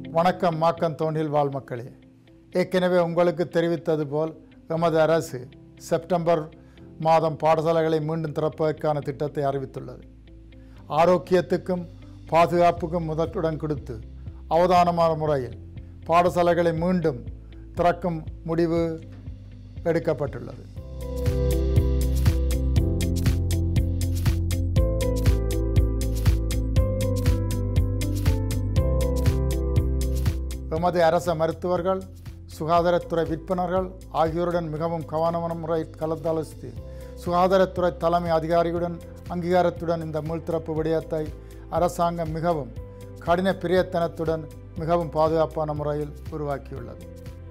வணக்கம் மாக்கம் தோண்டில் வாழ் மக்களே ஏற்கனவே உங்களுக்கு தெரிவித்தது போல் எமது அரசு செப்டம்பர் மாதம் பாடசாலைகளை மீண்டும் திறப்பதற்கான திட்டத்தை அறிவித்துள்ளது ஆரோக்கியத்துக்கும் பாதுகாப்புக்கும் முதற்குடன் கொடுத்து அவதானமான முறையில் பாடசாலைகளை மீண்டும் திறக்கும் முடிவு எடுக்கப்பட்டுள்ளது எமது அரச மருத்துவர்கள் சுகாதாரத்துறை விற்பனர்கள் ஆகியோருடன் மிகவும் கவனமான முறை கலந்தாலோசித்து சுகாதாரத்துறை தலைமை அதிகாரியுடன் அங்கீகாரத்துடன் இந்த மீள்திறப்பு விடயத்தை அரசாங்கம் மிகவும் கடின பிரயத்தனத்துடன் மிகவும் பாதுகாப்பான முறையில் உருவாக்கியுள்ளது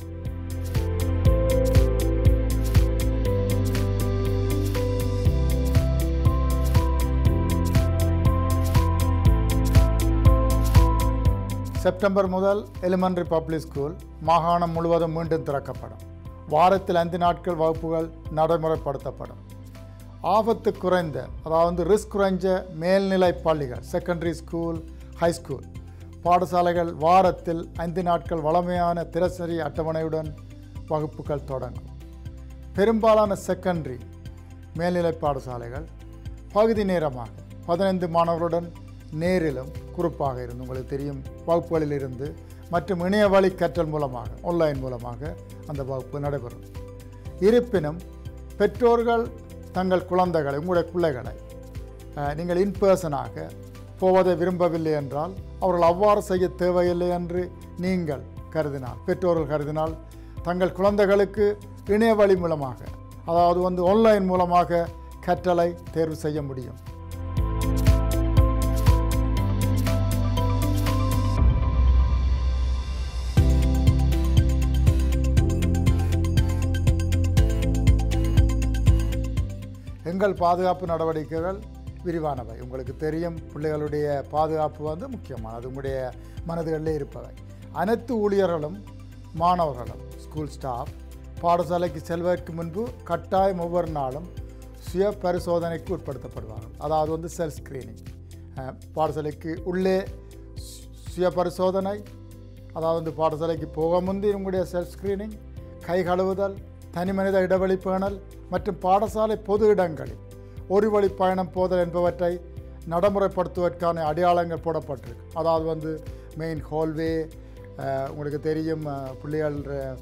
செப்டம்பர் முதல் எலிமெண்டரி பப்ளிக் ஸ்கூல் மாகாணம் முழுவதும் மீண்டும் திறக்கப்படும் வாரத்தில் ஐந்து நாட்கள் வகுப்புகள் நடைமுறைப்படுத்தப்படும் ஆபத்து குறைந்த அதாவது ரிஸ்க் குறைஞ்ச மேல்நிலை பள்ளிகள் செகண்டரி ஸ்கூல் ஹை ஸ்கூல் பாடசாலைகள் வாரத்தில் ஐந்து நாட்கள் வளமையான தினசரி அட்டவணையுடன் வகுப்புகள் தொடங்கும் பெரும்பாலான செகண்டரி மேல்நிலை பாடசாலைகள் பகுதி நேரமாக பதினைந்து மாணவர்களுடன் நேரிலும் குறிப்பாக இருந்து உங்களுக்கு தெரியும் வகுப்புகளில் இருந்து மற்றும் இணைய வழி கற்றல் மூலமாக ஆன்லைன் மூலமாக அந்த வகுப்பு நடைபெறும் இருப்பினும் பெற்றோர்கள் தங்கள் குழந்தைகளை உங்களுடைய பிள்ளைகளை அஹ், நீங்கள் இன்பர்சனாக போவதை விரும்பவில்லை என்றால் அவர்கள் அவ்வாறு செய்ய தேவையில்லை என்று நீங்கள் கருதினால் பெற்றோர்கள் கருதினால் தங்கள் குழந்தைகளுக்கு இணைய வழி மூலமாக அதாவது வந்து ஆன்லைன் மூலமாக கற்றலை தேர்வு செய்ய முடியும் எங்கள் பாதுகாப்பு நடவடிக்கைகள் விரிவானவை உங்களுக்கு தெரியும் பிள்ளைகளுடைய பாதுகாப்பு வந்து முக்கியமானது உங்களுடைய மனதுகளிலே இருப்பவை அனைத்து ஊழியர்களும் மாணவர்களும் ஸ்கூல் ஸ்டாஃப் பாடசாலைக்கு செல்வதற்கு முன்பு கட்டாயம் ஒவ்வொரு நாளும் சுய பரிசோதனைக்கு உட்படுத்தப்படுவார்கள் அதாவது வந்து செல்ஃப் ஸ்க்ரீனிங் பாடசாலைக்கு உள்ளே சு- சுய பரிசோதனை அதாவது வந்து பாடசாலைக்கு போக முந்தி உங்களுடைய செல்ஃப் ஸ்க்ரீனிங் கை கழுவுதல் தனி மனித இடைவெளி பேணல் மற்றும் பாடசாலை பொது இடங்களில் ஒரு வழி பயணம் போதல் என்பவற்றை நடைமுறைப்படுத்துவதற்கான அடையாளங்கள் போடப்பட்டிருக்கு அதாவது வந்து மெயின் ஹால்வே உங்களுக்கு தெரியும் அஹ், பிள்ளைகள்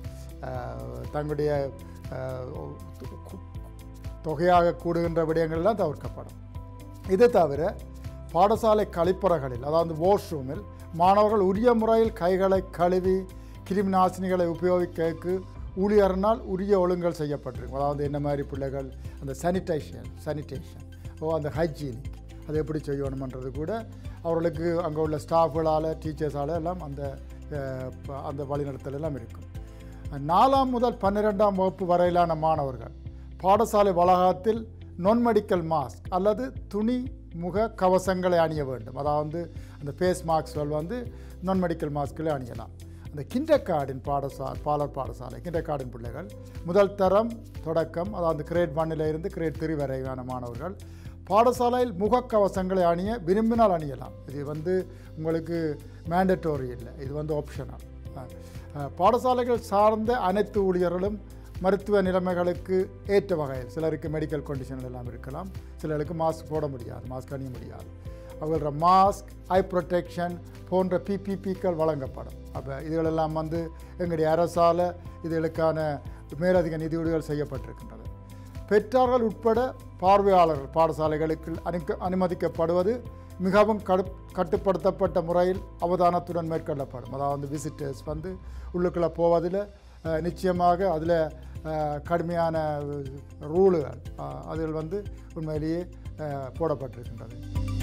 அஹ், தங்களுடைய அஹ், கு- தொகையாக கூடுகின்ற விடயங்கள்லாம் தவிர்க்கப்படும் இது தவிர பாடசாலை கழிப்பறைகளில் அதாவது வாஷ்ரூமில் மாணவர்கள் உரிய முறையில் கைகளை கழுவி கிருமி நாசினிகளை உபயோகிக்க ஊழியர்னால் உரிய ஒழுங்கல் செய்யப்பட்டிருக்கும் அதாவது என்ன மாதிரி பிள்ளைகள் அந்த சானிடைசேஷன் சானிடேஷன் ஓ அந்த ஹைஜீனிக் அதை எப்படி செய்யணுமன்றது கூட அவர்களுக்கு அங்கே உள்ள ஸ்டாஃப்களால் டீச்சர்ஸால் எல்லாம் அந்த அஹ், ப- அந்த வழிநடத்தல் எல்லாம் இருக்கும் நாலாம் முதல் பன்னிரெண்டாம் வகுப்பு வரையிலான மாணவர்கள் பாடசாலை வளாகத்தில் நான் மெடிக்கல் மாஸ்க் அல்லது துணி முக கவசங்களை அணிய வேண்டும் அதாவது அந்த ஃபேஸ் மாஸ்க்கள் வந்து நான் மெடிக்கல் மாஸ்க்களை அணியலாம் அந்த கிண்டக்கார்டின் பாடசா பாலர் பாடசாலை கிண்டக்கார்டின் பிள்ளைகள் முதல் தரம் தொடக்கம் அதாவது கிரேட் ஒன்னில் இருந்து கிரேட் த்ரீ வரையான மாணவர்கள் பாடசாலையில் முகக்கவசங்களை அணிய விரும்பினால் அணியலாம் இது வந்து உங்களுக்கு மேண்டட்டோரி இல்லை இது வந்து ஆப்ஷனல் அஹ், பாடசாலைகள் சார்ந்த அனைத்து ஊழியர்களும் மருத்துவ நிலைமைகளுக்கு ஏற்ற வகையில் சிலருக்கு மெடிக்கல் கண்டிஷன் எல்லாம் இருக்கலாம் சிலருக்கு மாஸ்க் போட முடியாது மாஸ்க் அணிய முடியாது அவங்களோட மாஸ்க் ஐ ப்ரொடெக்ஷன் போன்ற பிபிபிக்கள் வழங்கப்படும் அப்போ இதுகளெல்லாம் வந்து எங்களுடைய அரசால் இதுகளுக்கான மேலதிக நிதியுதவிகள் செய்யப்பட்டிருக்கின்றது பெற்றார்கள் உட்பட பார்வையாளர்கள் பாடசாலைகளுக்கு அனுக்க அனுமதிக்கப்படுவது மிகவும் கடு கட்டுப்படுத்தப்பட்ட முறையில் அவதானத்துடன் மேற்கொள்ளப்படும் அதாவது விசிட்டர்ஸ் வந்து உள்ளுக்குள்ளே போவதில் அஹ், நிச்சயமாக அதில் கடுமையான ரூலுகள் அதில் வந்து உண்மையிலேயே அஹ், போடப்பட்டிருக்கின்றது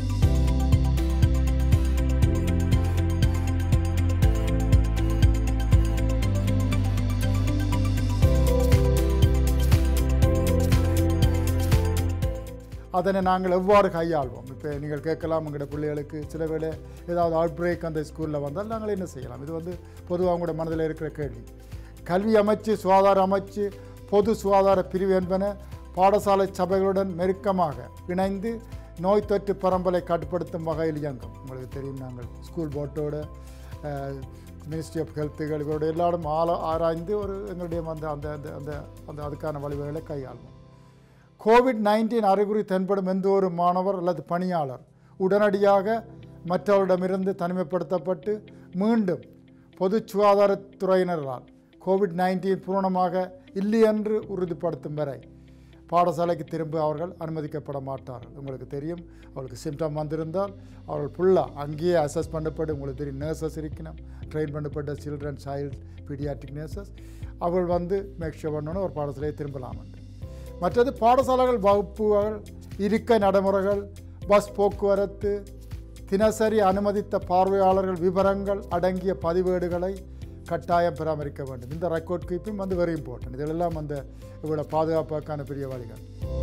அதனை நாங்கள் எவ்வாறு கையாள்வோம் இப்போ நீங்கள் கேட்கலாம் உங்களோட பிள்ளைகளுக்கு சில வேளை ஏதாவது அவுட் பிரேக் அந்த ஸ்கூலில் வந்தால் நாங்கள் என்ன செய்யலாம் இது வந்து பொதுவாக உங்களோட மனதில் இருக்கிற கேள்வி கல்வி அமைச்சு சுகாதார அமைச்சு பொது சுகாதார பிரிவு என்பன பாடசாலை சபைகளுடன் நெருக்கமாக இணைந்து நோய் தொற்று பரம்பலை கட்டுப்படுத்தும் வகையில் இயங்கும் உங்களுக்கு தெரியும் நாங்கள் ஸ்கூல் போர்ட்டோட மினிஸ்ட்ரி ஆஃப் ஹெல்த்துகள் இவருடைய எல்லாரும் ஆல ஆராய்ந்து ஒரு எங்களுடைய அந்த அந்த அந்த அந்த அந்த அதுக்கான வழிவகைகளை கையாளுவோம் கோவிட் நைன்டீன் அறிகுறி தென்படும் எந்த ஒரு மாணவர் அல்லது பணியாளர் உடனடியாக மற்றவரிடமிருந்து தனிமைப்படுத்தப்பட்டு மீண்டும் பொது சுகாதாரத்துறையினரால் கோவிட் நைன்டீன் பூரணமாக இல்லை என்று உறுதிப்படுத்தும் வரை பாடசாலைக்கு திரும்ப அவர்கள் அனுமதிக்கப்பட மாட்டார்கள் உங்களுக்கு தெரியும் அவர்களுக்கு சிம்டம் வந்திருந்தால் அவர்கள் ஃபுல்லாக அங்கேயே அசஸ் பண்ணப்பட்டு உங்களுக்கு தெரியும் நர்சஸ் இருக்கணும் ட்ரெயின் பண்ணப்பட்ட சில்ட்ரன் சைல்டு பீடியாட்ரிக் நர்சஸ் அவர்கள் வந்து மேக் ஷோ பண்ணணும் ஒரு பாடசாலையை திரும்பலாம் என்று மற்றது பாடசாலைகள் வகுப்புகள் இருக்கை நடைமுறைகள் பஸ் போக்குவரத்து தினசரி அனுமதித்த பார்வையாளர்கள் விவரங்கள் அடங்கிய பதிவேடுகளை கட்டாயம் பராமரிக்க வேண்டும் இந்த ரெக்கார்ட் கீப்பிங் வந்து வெரி இம்பார்ட்டன்ட் இதெல்லாம் அந்த இவ்வளோ பாதுகாப்புக்கான பெரிய வழிகள்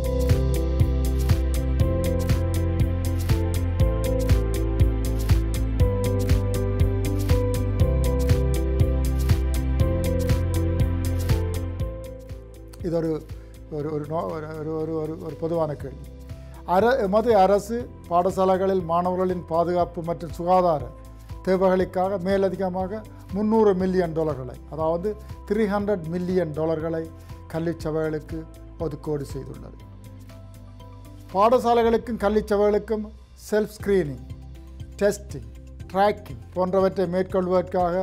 இது ஒரு ஒரு ஒரு நோ ஒரு ஒரு ஒரு ஒரு ஒரு பொதுவான கேள்வி அர எமது அரசு பாடசாலைகளில் மாணவர்களின் பாதுகாப்பு மற்றும் சுகாதார தேவைகளுக்காக மேலதிகமாக முந்நூறு மில்லியன் டாலர்களை அதாவது த்ரீ ஹண்ட்ரட் மில்லியன் டாலர்களை கல்விச் சபைகளுக்கு ஒதுக்கீடு செய்துள்ளது பாடசாலைகளுக்கும் கல்விச் சபைகளுக்கும் செல்ஃப் ஸ்க்ரீனிங் டெஸ்டிங் ட்ராக்கிங் போன்றவற்றை மேற்கொள்வதற்காக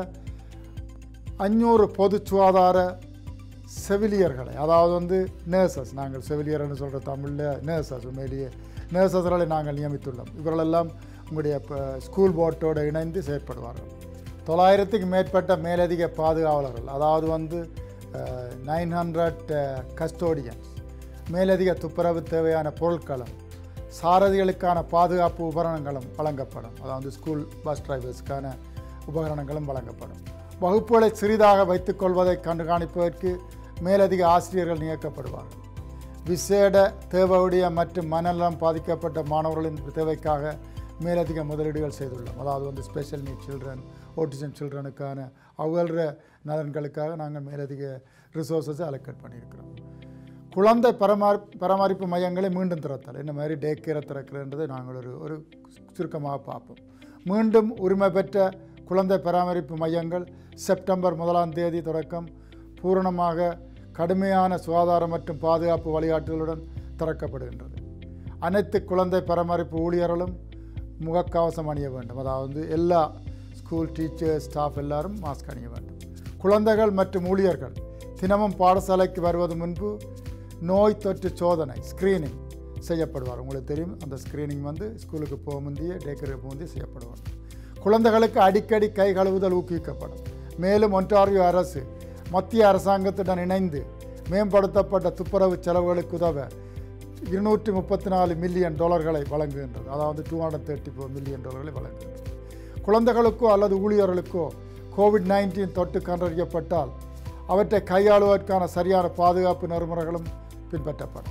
அஞ்சூறு பொது சுகாதார செவிலியர்களை அதாவது வந்து நர்சஸ் நாங்கள் செவிலியர்னு சொல்கிற தமிழில் நர்சஸ் உண்மையிலேயே நர்சஸ்களை நாங்கள் நியமித்துள்ளோம் இவர்களெல்லாம் உங்களுடைய இப்போ ஸ்கூல் போர்ட்டோடு இணைந்து செயற்படுவார்கள் தொள்ளாயிரத்துக்கு மேற்பட்ட மேலதிக பாதுகாவலர்கள் அதாவது வந்து நைன் ஹண்ட்ரட் கஸ்டோடியன்ஸ் மேலதிக துப்புரவு தேவையான பொருட்களும் சாரதிகளுக்கான பாதுகாப்பு உபகரணங்களும் வழங்கப்படும் அதாவது ஸ்கூல் பஸ் டிரைவர்ஸ்க்கான உபகரணங்களும் வழங்கப்படும் வகுப்புகளை சிறிதாக வைத்துக்கொள்வதை கண்காணிப்பதற்கு மேலதிக ஆசிரியர்கள் நியமிக்கப்படுவார்கள் விசேட தேவையுடைய மற்றும் மனநலம் பாதிக்கப்பட்ட மாணவர்களின் தேவைக்காக மேலதிக முதலீடுகள் செய்துள்ளோம் அதாவது வந்து ஸ்பெஷல் நீட் சில்ட்ரன் ஓட்டிசம் சில்ட்ரனுக்கான அவங்கள நலன்களுக்காக நாங்கள் மேலதிக ரிசோர்ஸஸை அலோகேட் பண்ணியிருக்கிறோம் குழந்தை பராமரி பராமரிப்பு மையங்களை மீண்டும் திறத்தல் என்ன மாதிரி டே கேரை திறக்கிறன்றதை நாங்கள் ஒரு ஒரு சுருக்கமாக பார்ப்போம் மீண்டும் உரிமை பெற்ற குழந்தை பராமரிப்பு மையங்கள் செப்டம்பர் முதலாம் தேதி தொடக்கம் பூரணமாக கடுமையான சுகாதார மற்றும் பாதுகாப்பு வழிகாட்டுதலுடன் திறக்கப்படுகின்றது அனைத்து குழந்தை பராமரிப்பு ஊழியர்களும் முகக்கவசம் அணிய வேண்டும் அதாவது எல்லா ஸ்கூல் டீச்சர்ஸ் ஸ்டாஃப் எல்லாரும் மாஸ்க் அணிய வேண்டும் குழந்தைகள் மற்றும் ஊழியர்கள் தினமும் பாடசாலைக்கு வருவது முன்பு நோய் தொற்று சோதனை ஸ்க்ரீனிங் செய்யப்படுவார் உங்களுக்கு தெரியும் அந்த ஸ்க்ரீனிங் வந்து ஸ்கூலுக்கு போக முந்தைய டேக்கருக்கு போக முந்தைய செய்யப்படுவார் குழந்தைகளுக்கு அடிக்கடி கை கழுவுதல் ஊக்குவிக்கப்படும் மேலும் ஒன்றாரியோ அரசு மத்திய அரசாங்கத்துடன் இணைந்து மேம்படுத்தப்பட்ட துப்புரவு செலவுகளுக்கு உதவ இருநூற்றி முப்பத்தி நாலு மில்லியன் டாலர்களை வழங்குகின்றது அதாவது two hundred thirty four million டாலர்களை வழங்குகின்றது குழந்தைகளுக்கோ அல்லது ஊழியர்களுக்கோ கோவிட் நைன்டீன் தொற்று கண்டறியப்பட்டால் அவற்றை கையாளுவதற்கான சரியான பாதுகாப்பு நெறிமுறைகளும் பின்பற்றப்படும்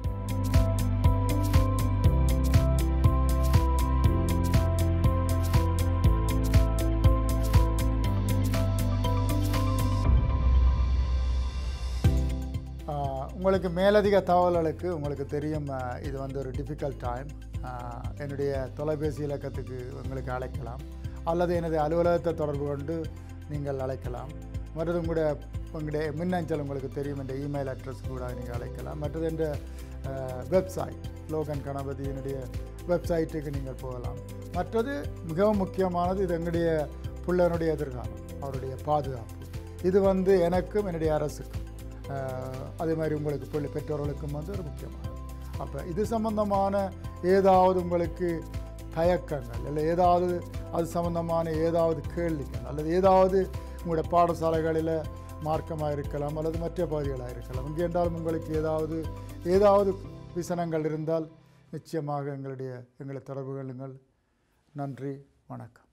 ஆஹ் உங்களுக்கு மேலதிக தகவல்களுக்கு உங்களுக்கு தெரியும் ஆஹ் இது வந்து ஒரு டிஃபிகல்ட் டைம் என்னுடைய தொலைபேசி இலக்கத்துக்கு உங்களுக்கு அழைக்கலாம் அல்லது எனது அலுவலகத்தை தொடர்பு கொண்டு நீங்கள் அழைக்கலாம் மற்றது உங்களுடைய உங்களுடைய மின்னஞ்சல் உங்களுக்கு தெரியும் என்ற இமெயில் அட்ரஸ் கூட நீங்கள் அழைக்கலாம் மற்றது என்ற வெப்சைட் லோகன் கணபதியினுடைய வெப்சைட்டுக்கு நீங்கள் போகலாம் மற்றது மிகவும் முக்கியமானது இது எங்களுடைய பிள்ளைனுடைய எதிர்காலம் அவருடைய பாதுகாப்பு இது வந்து எனக்கும் என்னுடைய அரசுக்கும் ஆஹ் அதே மாதிரி உங்களுக்கு பிள்ளை பெற்றோர்களுக்கும் வந்து ஒரு முக்கியமானது அப்போ இது சம்பந்தமான ஏதாவது உங்களுக்கு தயக்கங்கள் இல்லை ஏதாவது அது சம்பந்தமான ஏதாவது கேள்விகள் அல்லது ஏதாவது உங்களுடைய பாடசாலைகளில் மார்க்கமாக இருக்கலாம் அல்லது மற்ற பகுதிகளாக இருக்கலாம் இங்கே என்றாலும் உங்களுக்கு ஏதாவது ஏதாவது விசனங்கள் இருந்தால் நிச்சயமாக எங்களுடைய எங்களை தொடர்பு கொள்ளுங்கள் நன்றி வணக்கம்